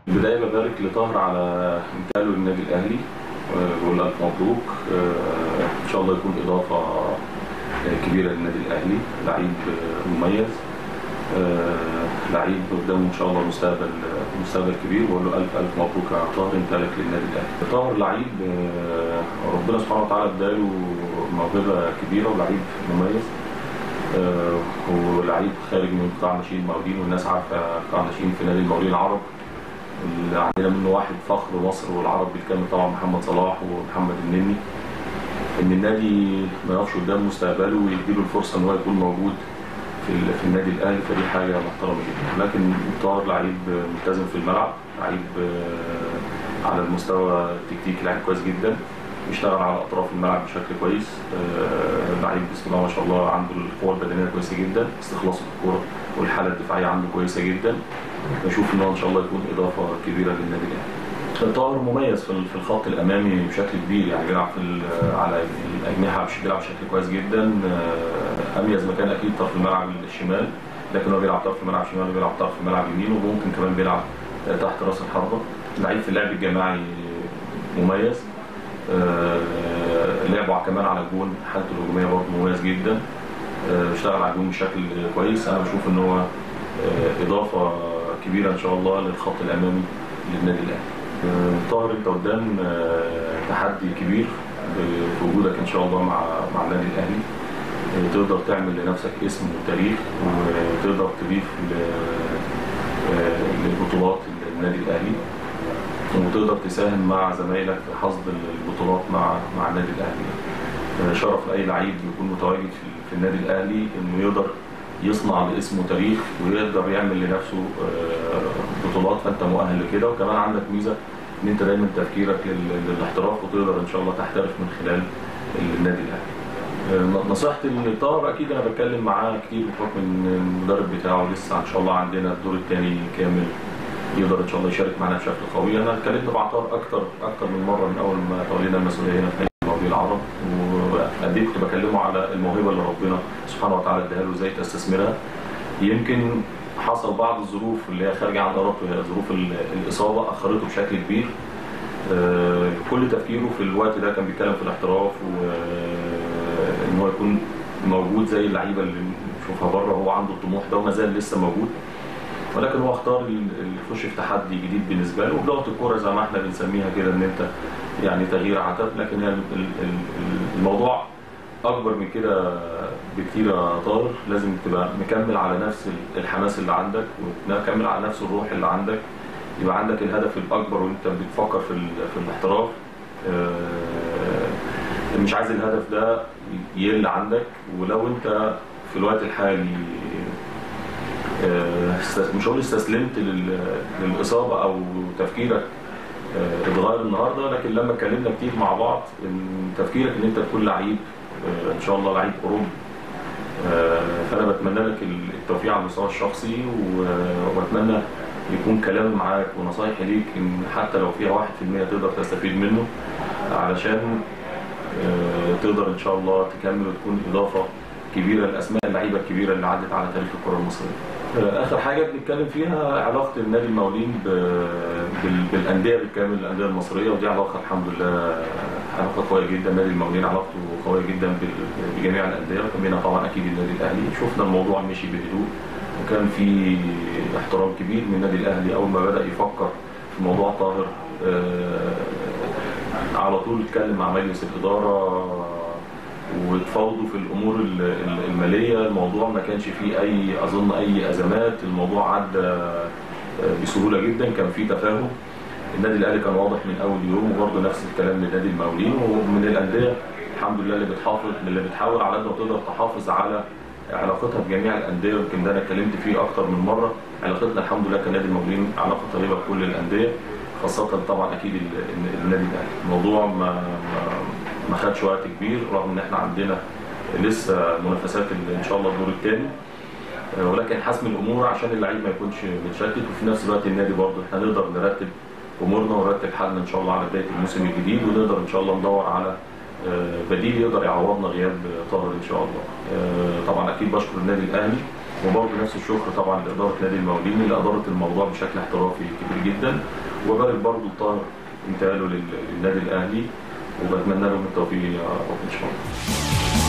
البدايه ببارك لطاهر على انتقاله للنادي الاهلي بقول له الف مبروك ان شاء الله يكون اضافه كبيره للنادي الاهلي لعيب مميز لعيب قدامه ان شاء الله مستقبل مستقبل كبير بقول له الف الف مبروك يا طاهر انتقالك للنادي الاهلي طاهر لعيب ربنا سبحانه وتعالى اداله موهبه كبيره ولعيب مميز ولعيب خارج من قطاع ناشئين المقاولين والناس عارفه قطاع ناشئين في نادي المقاولين العرب اللي عندنا منه واحد فخر مصر والعرب بالكامل طبعا محمد صلاح ومحمد النني ان النادي ما يقفش قدام مستقبله ويديله الفرصه ان هو يكون موجود في في النادي الاهلي فدي حاجه محترمه جدا لكن طاهر لعيب ملتزم في الملعب لعيب على المستوى التكتيكي لعيب كويس جدا بيشتغل على اطراف الملعب بشكل كويس لعيب بسم الله ما شاء الله عنده القوه البدنيه كويسه جدا استخلاصه الكوره والحاله الدفاعيه عنده كويسه جدا بشوف ان هو ان شاء الله يكون اضافه كبيره للنادي الاهلي طاهر مميز في في الخط الامامي بشكل كبير يعني بيلعب في على الاجنحه بيلعب بشكل كويس جدا اميز مكان اكيد طرف الملعب الشمال لكن هو بيلعب طرف الملعب شمال وبيلعب طرف الملعب يمين وممكن كمان بيلعب تحت راس الحربه لعيب في اللعب الجماعي مميز لعبه كمان على الجون حالته الهجوميه برضه مميز جدا اشتغل على الجون بشكل كويس انا بشوف ان هو اضافه كبيره ان شاء الله للخط الامامي للنادي الاهلي طاهر انت قدام تحدي كبير في وجودك ان شاء الله مع مع النادي الاهلي تقدر تعمل لنفسك اسم وتاريخ وتقدر تضيف للبطولات النادي الاهلي وتقدر تساهم مع زمايلك في حصد البطولات مع مع النادي الاهلي شرف لاي لعيب يكون متواجد في النادي الاهلي انه يقدر يصنع لاسمه تاريخ ويقدر يعمل لنفسه بطولات فانت مؤهل لكده وكمان عندك ميزه ان انت دايما تفكيرك للاحتراف وتقدر ان شاء الله تحترف من خلال النادي الاهلي. نصيحتي لطاهر اكيد انا بتكلم معاه كتير بحكم ان المدرب بتاعه لسه ان شاء الله عندنا الدور الثاني كامل يقدر ان شاء الله يشارك معنا بشكل قوي انا اتكلمت مع طاهر اكتر اكتر من مره من اول ما تولينا المسؤوليه هنا في المقاولين العرب وقد ايه كنت بكلمه على الموهبه اللي ربنا سبحانه وتعالى اداها له ازاي تستثمرها يمكن حصل بعض الظروف اللي هي خارجه عن ارادته هي ظروف الاصابه اخرته بشكل كبير كل تفكيره في الوقت ده كان بيتكلم في الاحتراف وان هو يكون موجود زي اللعيبه اللي نشوفها بره هو عنده الطموح ده وما زال لسه موجود ولكن هو اختار يخش في تحدي جديد بالنسبه له وبلغه الكوره زي ما احنا بنسميها كده ان انت يعني تغيير عتب لكن هي الموضوع اكبر من كده بكتير يا طاهر لازم تبقى مكمل على نفس الحماس اللي عندك ومكمل على نفس الروح اللي عندك يبقى عندك الهدف الاكبر وانت بتفكر في في الاحتراف مش عايز الهدف ده يقل عندك ولو انت في الوقت الحالي مش هقول استسلمت للاصابه او تفكيرك اتغير النهارده لكن لما اتكلمنا كتير مع بعض ان تفكيرك ان انت تكون لعيب ان شاء الله لعيب اوروبي فانا بتمنى لك التوفيق على المستوى الشخصي وبتمنى يكون كلامي معاك ونصايحي ليك ان حتى لو فيها 1% تقدر تستفيد منه علشان تقدر ان شاء الله تكمل وتكون اضافه كبيره لاسماء اللعيبه الكبيره اللي عدت على تاريخ الكره المصريه. اخر حاجه بنتكلم فيها علاقه النادي المقاولين بالانديه بالكامل الانديه المصريه ودي علاقه الحمد لله علاقه قويه جدا نادي المقاولين علاقته قويه جدا بجميع الانديه وكان بينا طبعا اكيد النادي الاهلي شفنا الموضوع مشي بهدوء وكان في احترام كبير من النادي الاهلي اول ما بدا يفكر في موضوع طاهر على طول اتكلم مع مجلس الاداره وتفاوضوا في الامور الماليه الموضوع ما كانش فيه اي اظن اي ازمات الموضوع عدى بسهوله جدا كان فيه تفاهم النادي الاهلي كان واضح من اول يوم وبرضه نفس الكلام لنادي المقاولين ومن الانديه الحمد لله اللي بتحافظ اللي بتحاول على قد ما تقدر تحافظ على علاقتها بجميع الانديه يمكن ده انا اتكلمت فيه اكتر من مره علاقتنا الحمد لله كنادي المقاولين علاقه طيبه بكل الانديه خاصه طبعا اكيد النادي الاهلي الموضوع ما ما خدش وقت كبير رغم ان احنا عندنا لسه منافسات ان شاء الله الدور الثاني ولكن حسم الامور عشان اللعيب ما يكونش متشتت وفي نفس الوقت النادي برضه احنا نقدر نرتب امورنا ونرتب حالنا ان شاء الله على بدايه الموسم الجديد ونقدر ان شاء الله ندور على بديل يقدر يعوضنا غياب طاهر ان شاء الله. طبعا اكيد بشكر النادي الاهلي وبرضه نفس الشكر طبعا لاداره نادي المقاولين اللي ادارت الموضوع بشكل احترافي كبير جدا وبارك برضه لطاهر انتقاله لل- للنادي الاهلي وبتمنى لهم التوفيق يا رب ان شاء الله